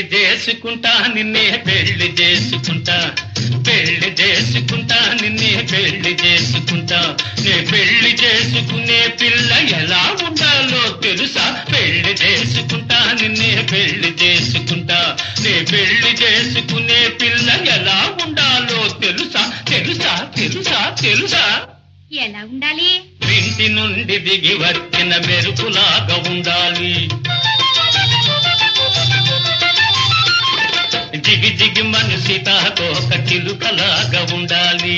చేసుకుంటా నిన్నే పెళ్లి చేసుకుంటా పెళ్లి చేసుకుంటా నిన్నే పెళ్లి చేసుకుంటా నే పెళ్లి చేసుకునే పిల్ల ఎలా ఉండాలో తెలుసా పెళ్లి చేసుకుంటా నిన్నే పెళ్లి చేసుకుంటా నే పెళ్లి చేసుకునే పిల్ల ఎలా ఉండాలో తెలుసా తెలుసా తెలుసా తెలుసా ఎలా ఉండాలి ఇంటి నుండి దిగి వచ్చిన మెరుపులాగా ఉండాలి జిగి జిగి మనిషి తాకోక చిలుకలాగా ఉండాలి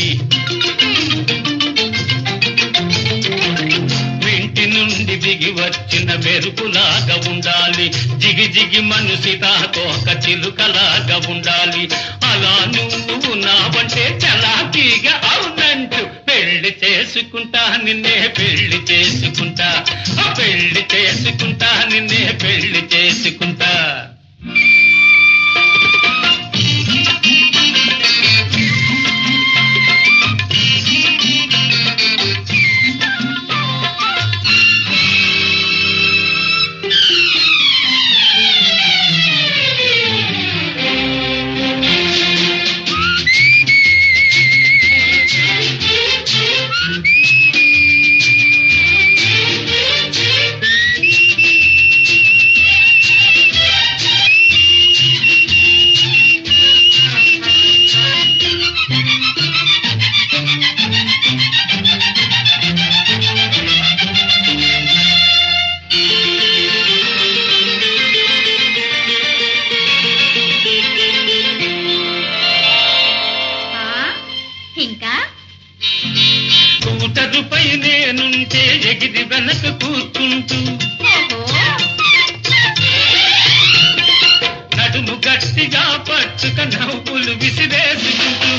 ఇంటి నుండి దిగి వచ్చిన మెరుపులాగా ఉండాలి జిగి జిగి మనిషి తాకోక చిలుకలాగా ఉండాలి అలా నువ్వు నావంటే చలాకీగా అవునంటూ పెళ్లి చేసుకుంటా నిన్నే పెళ్లి చేసుకుంటా ఆ పెళ్లి చేసుకుంటా నిన్నే పెళ్లి చేసుకుంటా ఆ ఇంకా కూటరుపై నేనుంటే ఎగిరి వెనక కూర్చుంటూ ఓహో నడుము గట్టిగా పట్టుక నవ్వులు విసిరేసుకుంటూ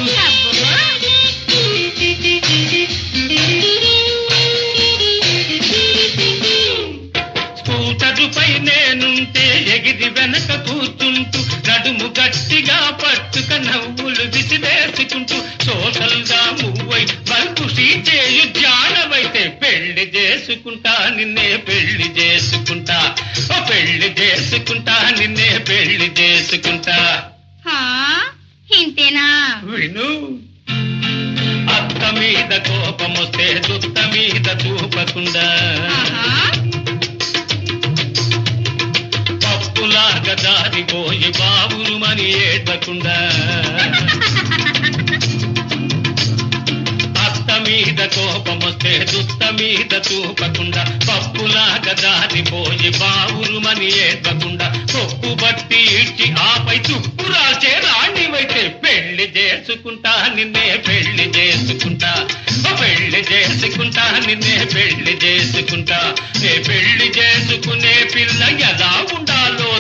స్కూటరుపై నేనుంటే ఎగిరి వెనక కూర్చుంటూ నడుము గట్టిగా పట్టుక నవ్వులు విసిరేసుకుంటూ సోషల్ గా మువ్వై బల్బు చేయు జానవైతే పెళ్లి చేసుకుంటా నిన్నే పెళ్లి చేసుకుంటా ఓ పెళ్లి చేసుకుంటా నిన్నే పెళ్లి చేసుకుంటా ఆ, ఇంతేనా విను అత్త మీద కోపమొస్తే దుత్త మీద చూపకుండా ఆహా. పప్పులాగా జారిపోయి బావురుమని ఏడకుండా అత్త మీద కోపమొస్తే దుత్త మీద చూపకుండా పప్పులాగా జారిపోయి బావురుమని ఏడకుండా కొప్పు బట్టి ఇచ్చి ఆపై తుప్పు రాసే రాణివైతే పెళ్లి చేసుకుంటా నిన్నే పెళ్లి చేసుకుంటా ఓ పెళ్లి చేసుకుంటా నిన్నే పెళ్లి చేసుకుంటా నే పెళ్లి చేసుకునే పిల్ల ఎలా ఉండాలో